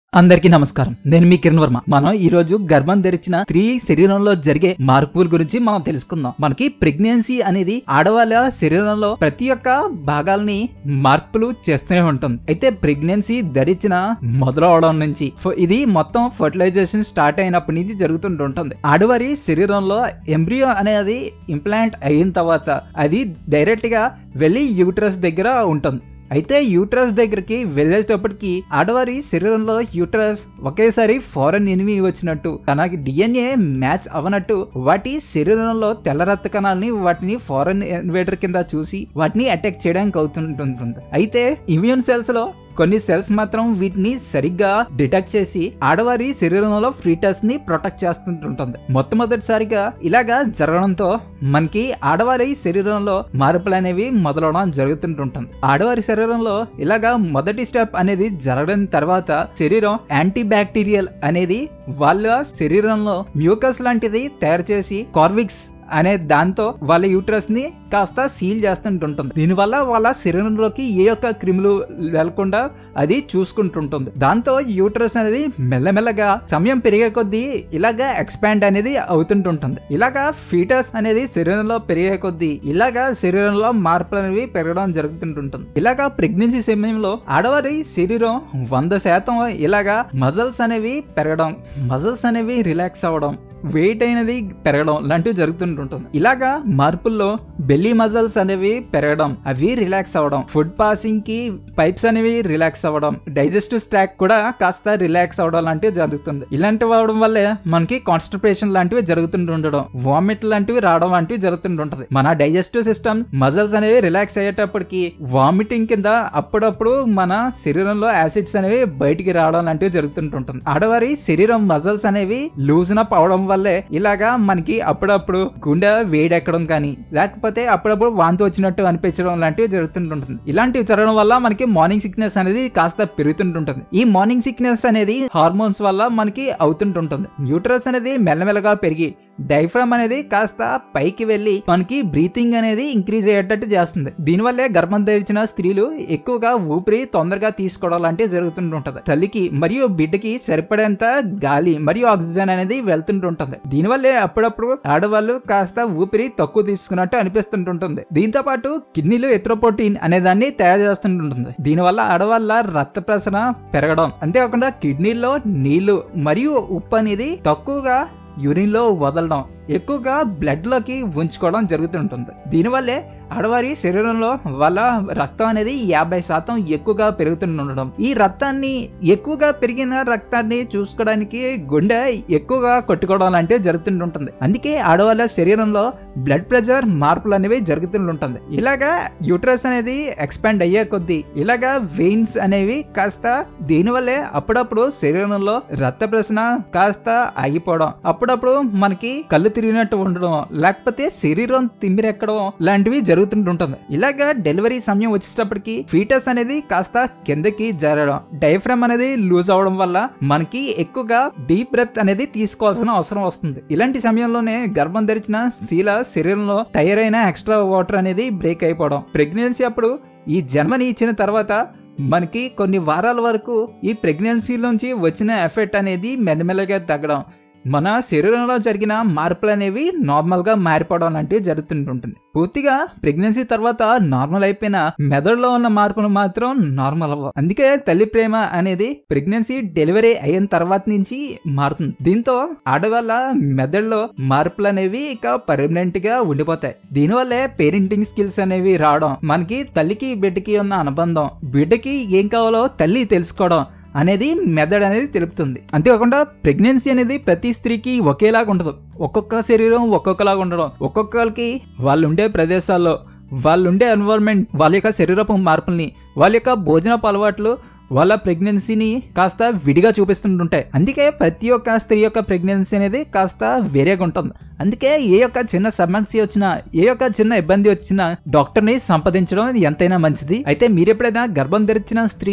అందరికీ నమస్కారం నేను మీ కిరణ్ వర్మ మనం ఈ రోజు గర్భం ధరించిన స్త్రీ శరీరంలో జరిగే మార్పుల గురించి మనం తెలుసుకుందాం మనకి ప్రెగ్నెన్సీ అనేది ఆడవాళ్ళ శరీరంలో ప్రతి ఒక్క భాగాల్ని మార్పులు చేస్తూనే ఉంటుంది అయితే ప్రెగ్నెన్సీ ధరించిన మొదలవడం నుంచి ఫ- ఇది మొత్తం ఫర్టిలైజేషన్ స్టార్ట్ అయినప్పటి నుంచి జరుగుతుంటుంది ఆడవారి శరీరంలో ఎంబ్రియో అనేది ఇంప్లాంట్ అయిన తర్వాత అది డైరెక్ట్ గా వెళ్ళి యూట్రస్ దగ్గర ఉంటుంది అయితే యూట్రస్ దగ్గరికి వెళ్ళేటప్పటికి ఆడవారి శరీరంలో యూట్రస్ ఒకేసారి ఫారెన్ ఎనిమి వచ్చినట్టు తనకి డిఎన్ఏ మ్యాచ్ అవనట్టు వాటి శరీరంలో తెల్ల రక్త కణాలని వాటిని ఫారెన్ ఇన్వేటర్ కింద చూసి వాటిని అటాక్ చేయడానికి అవుతుంటుంది అయితే ఇమ్యూన్ సెల్స్ లో కొన్ని సెల్స్ మాత్రం వీటిని సరిగ్గా డిటెక్ట్ చేసి ఆడవారి శరీరంలో ఫ్రీటస్ ని ప్రొటెక్ట్ చేస్తుంటుంది మొట్టమొదటిసారిగా ఇలాగా జరగడంతో మనకి ఆడవారి శరీరంలో మార్పులు అనేవి మొదలవడం జరుగుతుంటుంటుంది ఆడవారి శరీరంలో ఇలాగా మొదటి స్టెప్ అనేది జరగడం తర్వాత శరీరం యాంటీ బ్యాక్టీరియల్ అనేది వాళ్ళ శరీరంలో మ్యూకస్ లాంటిది తయారు చేసి కార్విక్స్ అనే దాంతో వాళ్ళ యూట్రస్ ని కాస్త సీల్ చేస్తుంటుంటుంది దీనివల్ల వాళ్ళ శరీరంలోకి ఏ యొక్క క్రిములు వెళ్లకుండా అది చూసుకుంటుంటుంది దాంతో యూట్రస్ అనేది మెల్లమెల్లగా సమయం పెరిగే కొద్దీ ఇలాగా ఎక్స్పాండ్ అనేది అవుతుంటుంటుంది ఇలాగా ఫీటస్ అనేది శరీరంలో పెరిగే కొద్దీ ఇలాగా శరీరంలో మార్పులు అనేవి పెరగడం జరుగుతుంటుంది ఇలాగా ప్రెగ్నెన్సీ సమయంలో ఆడవారి శరీరం వంద శాతం ఇలాగా మజల్స్ అనేవి పెరగడం మజల్స్ అనేవి రిలాక్స్ అవ్వడం వెయిట్ అయినది పెరగడం లాంటివి జరుగుతుంటుంటుంది ఇలాగా మార్పుల్లో బెల్లీ మజల్స్ అనేవి పెరగడం అవి రిలాక్స్ అవ్వడం ఫుడ్ పాసింగ్ కి పైప్స్ అనేవి రిలాక్స్ అవ్వడం డైజెస్టివ్ స్టాక్ కూడా కాస్త రిలాక్స్ అవ్వడం లాంటివి జరుగుతుంది ఇలాంటివి అవడం వల్లే మనకి కాన్స్టిపేషన్ లాంటివి జరుగుతుంటుండడం వామిట్ లాంటివి రావడం లాంటివి జరుగుతుంటుంటది మన డైజెస్టివ్ సిస్టమ్ మజల్స్ అనేవి రిలాక్స్ అయ్యేటప్పటికి వామిటింగ్ కింద అప్పుడప్పుడు మన శరీరంలో యాసిడ్స్ అనేవి బయటికి రావడం లాంటివి జరుగుతుంటుంటుంది ఆడవారి శరీరం మజల్స్ అనేవి లూజన్ అప్ అవడం వల్లే ఇలాగా మనకి అప్పుడప్పుడు గుండె వేడెక్కడం కానీ లేకపోతే అప్పుడప్పుడు వాంతి వచ్చినట్టు అనిపించడం లాంటివి జరుగుతుంటుంది ఇలాంటివి జరగడం వల్ల మనకి మార్నింగ్ సిక్నెస్ అనేది కాస్త పెరుగుతుంటుంటుంది ఈ మార్నింగ్ సిక్నెస్ అనేది హార్మోన్స్ వల్ల మనకి అవుతుంటుంటుంది న్యూట్రస్ అనేది మెల్లమెల్లగా పెరిగి డైఫ్రామ్ అనేది కాస్త పైకి వెళ్ళి మనకి బ్రీతింగ్ అనేది ఇంక్రీజ్ అయ్యేటట్టు చేస్తుంది దీనివల్లే గర్భం ధరించిన స్త్రీలు ఎక్కువగా ఊపిరి తొందరగా తీసుకోవడం లాంటివి జరుగుతుంటుంటది తల్లికి మరియు బిడ్డకి సరిపడేంత గాలి మరియు ఆక్సిజన్ అనేది వెళ్తుంటుంటుంది దీనివల్లే అప్పుడప్పుడు ఆడవాళ్ళు కాస్త ఊపిరి తక్కువ తీసుకున్నట్టు అనిపిస్తుంటుంటుంది దీంతో పాటు కిడ్నీలు ఎత్రోపోటీన్ అనే దాన్ని తయారు చేస్తుంటుంది దీనివల్ల ఆడవాళ్ళ రక్త ప్రసరణ పెరగడం అంతేకాకుండా కిడ్నీలో నీళ్లు మరియు ఉప్పు అనేది తక్కువగా యూరిన్ లో వదలడం ఎక్కువగా బ్లడ్ లోకి ఉంచుకోవడం జరుగుతుంటుంది దీనివల్లే ఆడవారి శరీరంలో వాళ్ళ రక్తం అనేది యాభై శాతం ఎక్కువగా పెరుగుతుండడం ఈ రక్తాన్ని ఎక్కువగా పెరిగిన రక్తాన్ని చూసుకోవడానికి గుండె ఎక్కువగా కొట్టుకోవడం లాంటివి జరుగుతుంటుంది అందుకే ఆడవాళ్ళ శరీరంలో బ్లడ్ ప్రెషర్ మార్పులు అనేవి జరుగుతుంటుంది ఇలాగా యూట్రస్ అనేది ఎక్స్పాండ్ అయ్యే కొద్దీ ఇలాగా వెయిన్స్ అనేవి కాస్త దీనివల్లే అప్పుడప్పుడు శరీరంలో రక్త ప్రసరణ కాస్త ఆగిపోవడం అప్పుడప్పుడు మనకి కళ్ళు తిరిగినట్టు ఉండడం లేకపోతే శరీరం తిమ్మిరెక్కడం లాంటివి జరుగుతుంటుంటుంది ఇలాగా డెలివరీ సమయం వచ్చేటప్పటికి ఫీటస్ అనేది కాస్త కిందకి జరగడం డైఫ్రామ్ అనేది లూజ్ అవడం వల్ల మనకి ఎక్కువగా డీప్ బ్రెత్ అనేది తీసుకోవాల్సిన అవసరం వస్తుంది ఇలాంటి సమయంలోనే గర్భం ధరించిన స్త్రీల శరీరంలో తయారైన ఎక్స్ట్రా వాటర్ అనేది బ్రేక్ అయిపోవడం ప్రెగ్నెన్సీ అప్పుడు ఈ జన్మని ఇచ్చిన తర్వాత మనకి కొన్ని వారాల వరకు ఈ ప్రెగ్నెన్సీలోంచి వచ్చిన ఎఫెక్ట్ అనేది మెల్లమెల్లగా తగ్గడం మన శరీరంలో జరిగిన మార్పులు అనేవి నార్మల్ గా మారిపోవడం లాంటివి జరుగుతుంటుంది పూర్తిగా ప్రెగ్నెన్సీ తర్వాత నార్మల్ అయిపోయిన మెదడులో ఉన్న మార్పులు మాత్రం నార్మల్ అవ్వవు అందుకే తల్లి ప్రేమ అనేది ప్రెగ్నెన్సీ డెలివరీ అయిన తర్వాత నుంచి మారుతుంది దీంతో ఆడవాళ్ళ మెదడులో మార్పులు అనేవి ఇక పర్మనెంట్ గా ఉండిపోతాయి దీనివల్లే పేరెంటింగ్ స్కిల్స్ అనేవి రావడం మనకి తల్లికి బిడ్డకి ఉన్న అనుబంధం బిడ్డకి ఏం కావాలో తల్లి తెలుసుకోవడం అనేది మెథడ్ అనేది తెలుపుతుంది అంతేకాకుండా ప్రెగ్నెన్సీ అనేది ప్రతి స్త్రీకి ఒకేలాగా ఉండదు ఒక్కొక్క శరీరం ఒక్కొక్కలాగా ఉండడం ఒక్కొక్కరికి వాళ్ళు ఉండే ప్రదేశాల్లో వాళ్ళు ఉండే ఎన్వైర్న్మెంట్ వాళ్ళ యొక్క శరీరపు మార్పుల్ని వాళ్ళ యొక్క భోజనపు అలవాట్లు వాళ్ళ ప్రెగ్నెన్సీని కాస్త విడిగా చూపిస్తుంటుంటాయి అందుకే ప్రతి ఒక్క స్త్రీ యొక్క ప్రెగ్నెన్సీ అనేది కాస్త వేరేగా ఉంటుంది అందుకే ఏ యొక్క చిన్న సమస్య వచ్చినా ఏ యొక్క చిన్న ఇబ్బంది వచ్చినా డాక్టర్ని సంప్రదించడం ఎంతైనా మంచిది అయితే మీరు ఎప్పుడైనా గర్భం ధరించిన స్త్రీ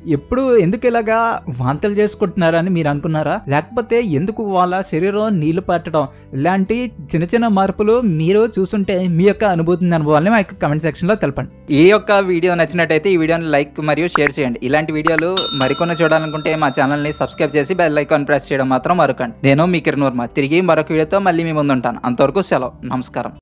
ఎప్పుడు ఎందుకు ఇలాగా వాంతలు చేసుకుంటున్నారని మీరు అనుకున్నారా లేకపోతే ఎందుకు వాళ్ళ శరీరం నీళ్లు పట్టడం ఇలాంటి చిన్న చిన్న మార్పులు మీరు చూసుంటే మీ యొక్క అనుభూతిని అనుభవాలని మా యొక్క కమెంట్ సెక్షన్ లో తెలపండి ఈ యొక్క వీడియో నచ్చినట్టయితే ఈ వీడియోని లైక్ మరియు షేర్ చేయండి ఇలాంటి వీడియోలు మరికొన్ని చూడాలనుకుంటే మా ఛానల్ ని సబ్స్క్రైబ్ చేసి బెల్ ఐకాన్ ప్రెస్ చేయడం మాత్రం మరొకండి నేను మీ కిరణ్ వర్మ తిరిగి మరొక వీడియోతో మళ్ళీ మీ ముందు ఉంటాను అంతవరకు సెలవు నమస్కారం